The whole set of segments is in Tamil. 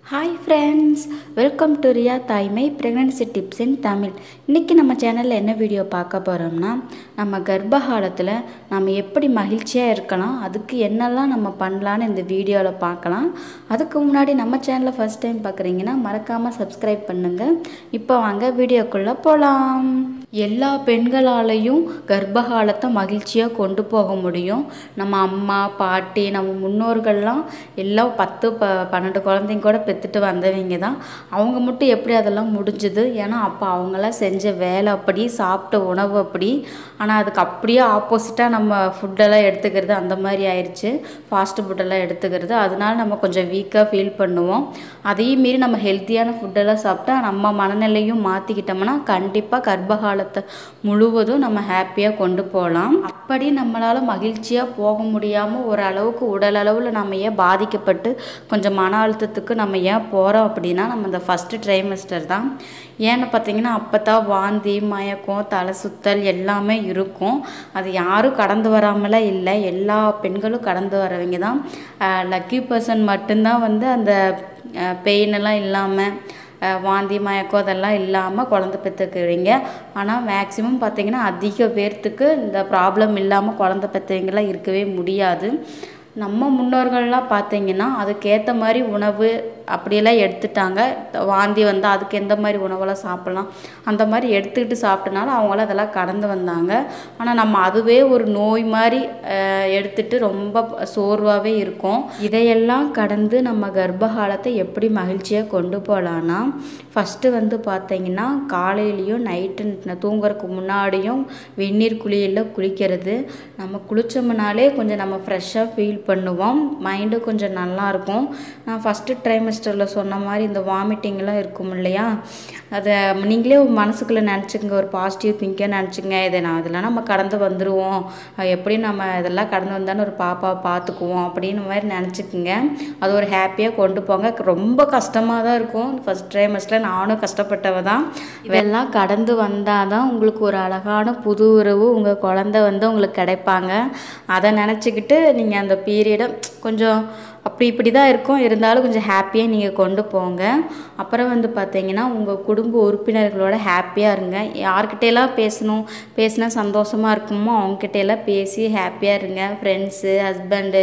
hi friends welcome to Riya Thaimai pregnancy tips இன் தமிழ் இன்றைக்கி நம்ம சேனலில் என்ன வீடியோ பார்க்க போகிறோம்னா நம்ம கர்ப்ப காலத்தில் நம்ம எப்படி மகிழ்ச்சியாக இருக்கலாம் அதுக்கு என்னெல்லாம் நம்ம பண்ணலான்னு இந்த வீடியோவில் பார்க்கலாம் அதுக்கு முன்னாடி நம்ம சேனலை ஃபஸ்ட் டைம் பார்க்குறீங்கன்னா மறக்காமல் சப்ஸ்கிரைப் பண்ணுங்கள் இப்போ வாங்க வீடியோக்குள்ளே போகலாம் எல்லா பெண்களாலையும் கர்ப்ப காலத்தை மகிழ்ச்சியாக கொண்டு போக முடியும் நம்ம அம்மா பாட்டி நம்ம முன்னோர்கள்லாம் எல்லாம் பத்து ப பன்னெண்டு குழந்தைங்க கூட பெற்றுட்டு வந்தவங்க தான் அவங்க மட்டும் எப்படி அதெல்லாம் முடிஞ்சுது ஏன்னா அப்போ அவங்களாம் செஞ்ச வேலை அப்படி சாப்பிட்ட உணவு அப்படி ஆனால் அதுக்கு அப்படியே ஆப்போசிட்டாக நம்ம ஃபுட்டெல்லாம் எடுத்துக்கிறது அந்த மாதிரி ஆயிடுச்சு ஃபாஸ்ட் ஃபுட்டெல்லாம் எடுத்துக்கிறது அதனால நம்ம கொஞ்சம் வீக்காக ஃபீல் பண்ணுவோம் அதையும் மீறி நம்ம ஹெல்த்தியான ஃபுட்டெல்லாம் சாப்பிட்டா நம்ம மனநிலையும் மாற்றிக்கிட்டோம்னா கண்டிப்பாக கர்ப்ப காலத்தை முழுவதும் நம்ம ஹாப்பியாக கொண்டு போகலாம் அப்படி நம்மளால் மகிழ்ச்சியாக போக முடியாமல் ஒரு அளவுக்கு உடல் அளவில் நம்ம ஏன் பாதிக்கப்பட்டு கொஞ்சம் மன அழுத்தத்துக்கு நம்ம ஏன் போகிறோம் அப்படின்னா நம்ம இந்த ஃபஸ்ட்டு ட்ரைமஸ்டர் தான் ஏன்னு பார்த்தீங்கன்னா அப்போ தான் வாந்தி மயக்கம் தலை சுத்தல் எல்லாமே இருக்கும் அது யாரும் கடந்து வராமலாம் இல்லை எல்லா பெண்களும் கடந்து வரவங்க தான் லக்கி பர்சன் மட்டும்தான் வந்து அந்த பெயின் எல்லாம் இல்லாமல் வாந்தி மயக்கம் அதெல்லாம் இல்லாமல் குழந்த பெற்றுக்குறீங்க ஆனால் மேக்ஸிமம் பார்த்திங்கன்னா அதிக பேர்த்துக்கு இந்த ப்ராப்ளம் இல்லாமல் குழந்த பெற்றவங்களாம் இருக்கவே முடியாது நம்ம முன்னோர்கள்லாம் பார்த்தீங்கன்னா அதுக்கேற்ற மாதிரி உணவு அப்படியெல்லாம் எடுத்துட்டாங்க வாந்தி வந்தால் அதுக்கு எந்த மாதிரி உணவெல்லாம் சாப்பிட்லாம் அந்த மாதிரி எடுத்துக்கிட்டு சாப்பிட்டனால அவங்களாம் அதெல்லாம் கடந்து வந்தாங்க ஆனால் நம்ம அதுவே ஒரு நோய் மாதிரி எடுத்துட்டு ரொம்ப சோர்வாகவே இருக்கும் இதையெல்லாம் கடந்து நம்ம கர்ப்ப காலத்தை எப்படி மகிழ்ச்சியாக கொண்டு போகலான்னா ஃபஸ்ட்டு வந்து பார்த்தீங்கன்னா காலையிலையும் நைட்டு தூங்குறதுக்கு முன்னாடியும் வெந்நீர் குளியலில் குளிக்கிறது நம்ம குளித்தோம்னாலே கொஞ்சம் நம்ம ஃப்ரெஷ்ஷாக ஃபீல் பண்ணுவோம் மைண்டு கொஞ்சம் நல்லாயிருக்கும் நான் ஃபஸ்ட்டு ட்ரைமஸ்டரில் சொன்ன மாதிரி இந்த வாமிட்டிங்லாம் இருக்கும் இல்லையா அதை நீங்களே மனசுக்குள்ளே நினச்சிக்கங்க ஒரு பாசிட்டிவ் திங்காக நினச்சிங்க இதை நான் இதெல்லாம் நம்ம கடந்து வந்துடுவோம் எப்படியும் நம்ம இதெல்லாம் கடந்து வந்தாலும் ஒரு பாப்பா பார்த்துக்குவோம் அப்படின்னு மாதிரி நினச்சிக்கோங்க அது ஒரு ஹாப்பியாக கொண்டு போங்க ரொம்ப கஷ்டமாக தான் இருக்கும் ஃபஸ்ட் ட்ரைமஸ்டில் நானும் கஷ்டப்பட்டவ தான் இதெல்லாம் கடந்து வந்தால் தான் உங்களுக்கு ஒரு அழகான புது உறவு உங்கள் குழந்த வந்து உங்களுக்கு கிடைப்பாங்க அதை நினச்சிக்கிட்டு நீங்கள் அந்த பீரியடை கொஞ்சம் அப்படி இப்படி தான் இருக்கும் இருந்தாலும் கொஞ்சம் ஹாப்பியாக நீங்கள் கொண்டு போங்க அப்புறம் வந்து பார்த்தீங்கன்னா உங்கள் குடும்ப உறுப்பினர்களோட ஹாப்பியாக இருங்க யார்கிட்டயெல்லாம் பேசணும் பேசினா சந்தோஷமாக இருக்குமோ அவங்ககிட்டயெல்லாம் பேசி ஹாப்பியாக இருங்க ஃப்ரெண்ட்ஸு ஹஸ்பண்டு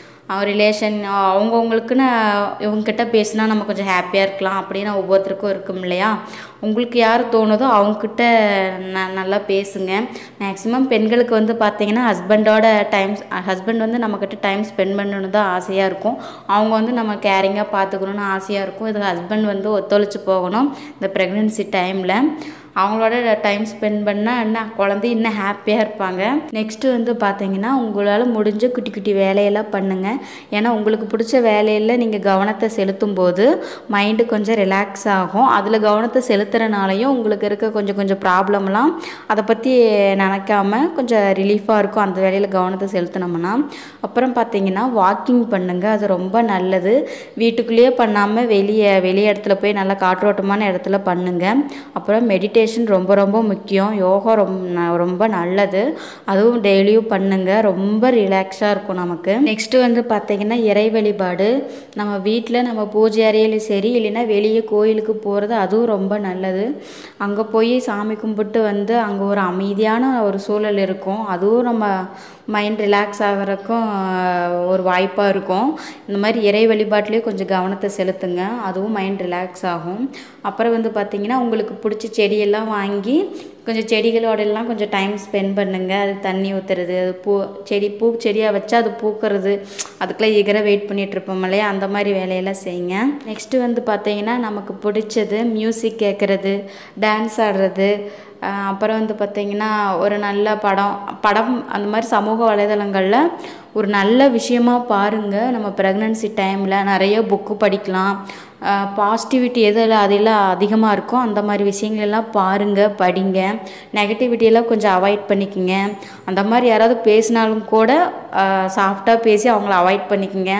ரிலேஷன் அவங்கவுங்களுக்குன்னு இவங்ககிட்ட பேசினா நம்ம கொஞ்சம் ஹாப்பியாக இருக்கலாம் அப்படின்னு ஒவ்வொருத்தருக்கும் இருக்கும் இல்லையா உங்களுக்கு யார் தோணுதோ அவங்கக்கிட்ட ந நல்லா பேசுங்க மேக்ஸிமம் பெண்களுக்கு வந்து பார்த்தீங்கன்னா ஹஸ்பண்டோட டைம் ஹஸ்பண்ட் வந்து நம்மக்கிட்ட டைம் ஸ்பெண்ட் பண்ணணுன்னு தான் ஆசையாக இருக்கும் அவங்க வந்து நம்ம கேரிங்காக பார்த்துக்கணுன்னு ஆசையாக இருக்கும் இது ஹஸ்பண்ட் வந்து ஒத்துழைச்சி போகணும் இந்த ப்ரெக்னென்சி டைமில் அவங்களோட டைம் ஸ்பெண்ட் பண்ணால் என்ன குழந்தை இன்னும் ஹாப்பியாக இருப்பாங்க நெக்ஸ்ட்டு வந்து பார்த்தீங்கன்னா உங்களால் முடிஞ்ச குட்டி குட்டி வேலையெல்லாம் பண்ணுங்கள் ஏன்னா உங்களுக்கு பிடிச்ச வேலையில் நீங்கள் கவனத்தை செலுத்தும் போது மைண்டு கொஞ்சம் ரிலாக்ஸ் ஆகும் அதில் கவனத்தை செலுத்துறனாலையும் உங்களுக்கு இருக்க கொஞ்சம் கொஞ்சம் ப்ராப்ளம்லாம் அதை பற்றி நினைக்காம கொஞ்சம் ரிலீஃபாக இருக்கும் அந்த வேலையில் கவனத்தை செலுத்தினோம்னா அப்புறம் பார்த்தீங்கன்னா வாக்கிங் பண்ணுங்கள் அது ரொம்ப நல்லது வீட்டுக்குள்ளேயே பண்ணாமல் வெளியே வெளி இடத்துல போய் நல்லா காற்றோட்டமான இடத்துல பண்ணுங்கள் அப்புறம் மெடிடேஷன் மெடிடேஷன் ரொம்ப ரொம்ப முக்கியம் யோகா ரொம்ப ரொம்ப நல்லது அதுவும் டெய்லியும் பண்ணுங்க ரொம்ப ரிலாக்ஸாக இருக்கும் நமக்கு நெக்ஸ்ட்டு வந்து பார்த்திங்கன்னா இறை வழிபாடு நம்ம வீட்டில் நம்ம பூஜை அறையிலும் சரி இல்லைன்னா வெளியே கோயிலுக்கு போகிறது அதுவும் ரொம்ப நல்லது அங்கே போய் சாமி கும்பிட்டு வந்து அங்கே ஒரு அமைதியான ஒரு சூழல் இருக்கும் அதுவும் நம்ம மைண்ட் ரிலாக்ஸ் ஆகிறதுக்கும் ஒரு வாய்ப்பாக இருக்கும் இந்த மாதிரி இறை வழிபாட்டிலே கொஞ்சம் கவனத்தை செலுத்துங்க அதுவும் மைண்ட் ரிலாக்ஸ் ஆகும் அப்புறம் வந்து பார்த்திங்கன்னா உங்களுக்கு பிடிச்ச செடியெல்லாம் வாங்கி கொஞ்சம் செடிகளோடெல்லாம் கொஞ்சம் டைம் ஸ்பெண்ட் பண்ணுங்கள் அது தண்ணி ஊற்றுறது அது பூ செடி பூ செடியாக வச்சா அது பூக்கிறது அதுக்கெல்லாம் ஈகராக வெயிட் பண்ணிகிட்டு இருப்போம் இல்லையா அந்த மாதிரி வேலையெல்லாம் செய்யுங்க நெக்ஸ்ட்டு வந்து பார்த்திங்கன்னா நமக்கு பிடிச்சது மியூசிக் கேட்குறது டான்ஸ் ஆடுறது அப்புறம் வந்து பார்த்திங்கன்னா ஒரு நல்ல படம் படம் அந்த மாதிரி சமூக வலைதளங்களில் ஒரு நல்ல விஷயமா பாருங்கள் நம்ம ப்ரெக்னன்சி டைமில் நிறைய புக்கு படிக்கலாம் பாசிட்டிவிட்டி எதில் அதெல்லாம் அதிகமாக இருக்கோ அந்த மாதிரி விஷயங்களெல்லாம் பாருங்கள் படிங்க நெகட்டிவிட்டியெல்லாம் கொஞ்சம் அவாய்ட் பண்ணிக்கோங்க அந்த மாதிரி யாராவது பேசினாலும் கூட சாஃப்டாக பேசி அவங்கள அவாய்ட் பண்ணிக்கோங்க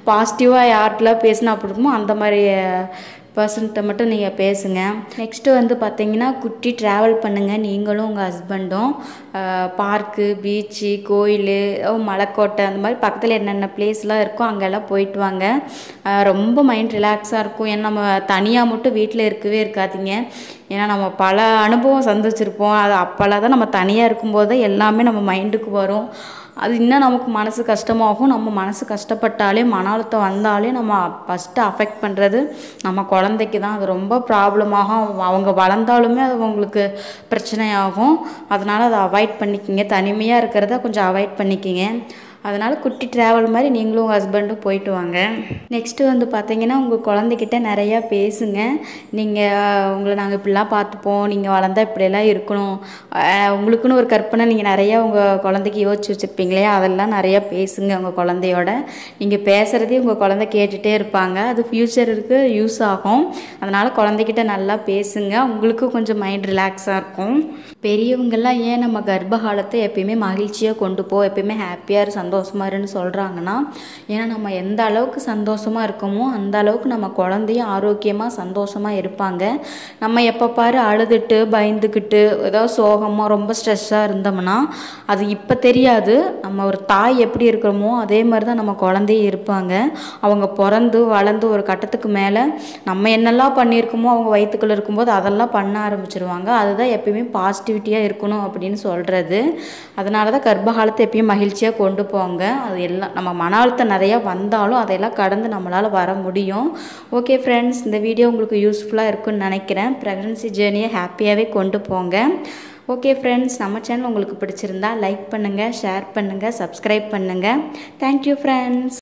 பாசிட்டிவாக யார்கிட்டலாம் பேசினா பிடிக்குமோ அந்த மாதிரி பர்சன்கிட்ட மட்டும் நீங்கள் பேசுங்க நெக்ஸ்ட்டு வந்து பார்த்தீங்கன்னா குட்டி ட்ராவல் பண்ணுங்கள் நீங்களும் உங்கள் ஹஸ்பண்டும் பார்க்கு பீச்சு கோயில் மலைக்கோட்டை அந்த மாதிரி பக்கத்தில் என்னென்ன பிளேஸ்லாம் இருக்கோ அங்கெல்லாம் போயிட்டு வாங்க அஹ் ரொம்ப மைண்ட் ரிலாக்ஸாக இருக்கும் ஏன்னா நம்ம தனியாக மட்டும் வீட்டில் இருக்கவே இருக்காதீங்க ஏன்னா நம்ம பல அனுபவம் சந்திச்சிருப்போம் அது அப்போல்லாம் தான் நம்ம தனியாக இருக்கும்போது எல்லாமே நம்ம மைண்டுக்கு வரும் அது இன்னும் நமக்கு மனசு கஷ்டமாகும் நம்ம மனசு கஷ்டப்பட்டாலே மன அழுத்தம் வந்தாலே நம்ம ஃபஸ்ட்டு அஃபெக்ட் பண்ணுறது நம்ம குழந்தைக்கு தான் அது ரொம்ப ப்ராப்ளமாகும் அவங்க வளர்ந்தாலுமே அது அவங்களுக்கு பிரச்சனையாகும் அதனால் அதை அவாய்ட் பண்ணிக்கிங்க தனிமையாக இருக்கிறத கொஞ்சம் அவாய்ட் பண்ணிக்கிங்க அதனால் குட்டி ட்ராவல் மாதிரி நீங்களும் உங்கள் ஹஸ்பண்டும் போயிட்டு வாங்க நெக்ஸ்ட்டு வந்து பார்த்தீங்கன்னா உங்கள் குழந்தைகிட்ட நிறையா பேசுங்க நீங்கள் உங்களை நாங்கள் இப்படிலாம் பார்த்துப்போம் நீங்கள் வளர்ந்தா இப்படியெல்லாம் இருக்கணும் அஹ் உங்களுக்குன்னு ஒரு கற்பனை நீங்கள் நிறையா உங்கள் குழந்தைக்கு யோசிச்சு வச்சுருப்பீங்களே அதெல்லாம் நிறையா பேசுங்க உங்கள் குழந்தையோட நீங்கள் பேசுகிறதே உங்கள் குழந்தை கேட்டுகிட்டே இருப்பாங்க அது ஃப்யூச்சருக்கு யூஸ் ஆகும் அதனால் குழந்தைகிட்ட நல்லா பேசுங்க உங்களுக்கும் கொஞ்சம் மைண்ட் ரிலாக்ஸாக இருக்கும் பெரியவங்கெல்லாம் ஏன் நம்ம கர்ப்ப காலத்தை எப்பயுமே மகிழ்ச்சியாக கொண்டு போ எப்பயுமே ஹாப்பியாக இரு சந்தோஷமா இருன்னு சொல்கிறாங்கன்னா ஏன்னா நம்ம எந்த அளவுக்கு சந்தோஷமாக இருக்கோமோ அந்த அளவுக்கு நம்ம குழந்தையும் ஆரோக்கியமாக சந்தோஷமாக இருப்பாங்க நம்ம எப்போ பாரு அழுதுட்டு பயந்துக்கிட்டு ஏதோ சோகமாக ரொம்ப ஸ்ட்ரெஸ்ஸாக இருந்தோம்னா அது இப்போ தெரியாது நம்ம ஒரு தாய் எப்படி இருக்கிறோமோ அதே மாதிரி தான் நம்ம குழந்தையும் இருப்பாங்க அவங்க பிறந்து வளர்ந்து ஒரு கட்டத்துக்கு மேலே நம்ம என்னெல்லாம் பண்ணியிருக்கோமோ அவங்க வயிற்றுக்குள்ளே இருக்கும்போது அதெல்லாம் பண்ண ஆரம்பிச்சிருவாங்க அதுதான் எப்பயுமே பாசிட்டிவிட்டியாக இருக்கணும் அப்படின்னு சொல்கிறது அதனால தான் கர்ப்ப காலத்தை எப்பயும் மகிழ்ச்சியாக கொண்டு போங்க அது எல்லாம் நம்ம மன அழுத்தம் நிறையா வந்தாலும் அதையெல்லாம் கடந்து நம்மளால் வர முடியும் ஓகே ஃப்ரெண்ட்ஸ் இந்த வீடியோ உங்களுக்கு யூஸ்ஃபுல்லாக இருக்கும்னு நினைக்கிறேன் ப்ரெக்னன்சி ஜேர்னியை ஹாப்பியாகவே கொண்டு போங்க ஓகே ஃப்ரெண்ட்ஸ் நம்ம சேனல் உங்களுக்கு பிடிச்சிருந்தா லைக் பண்ணுங்கள் ஷேர் பண்ணுங்கள் சப்ஸ்கிரைப் பண்ணுங்கள் தேங்க்யூ ஃப்ரெண்ட்ஸ்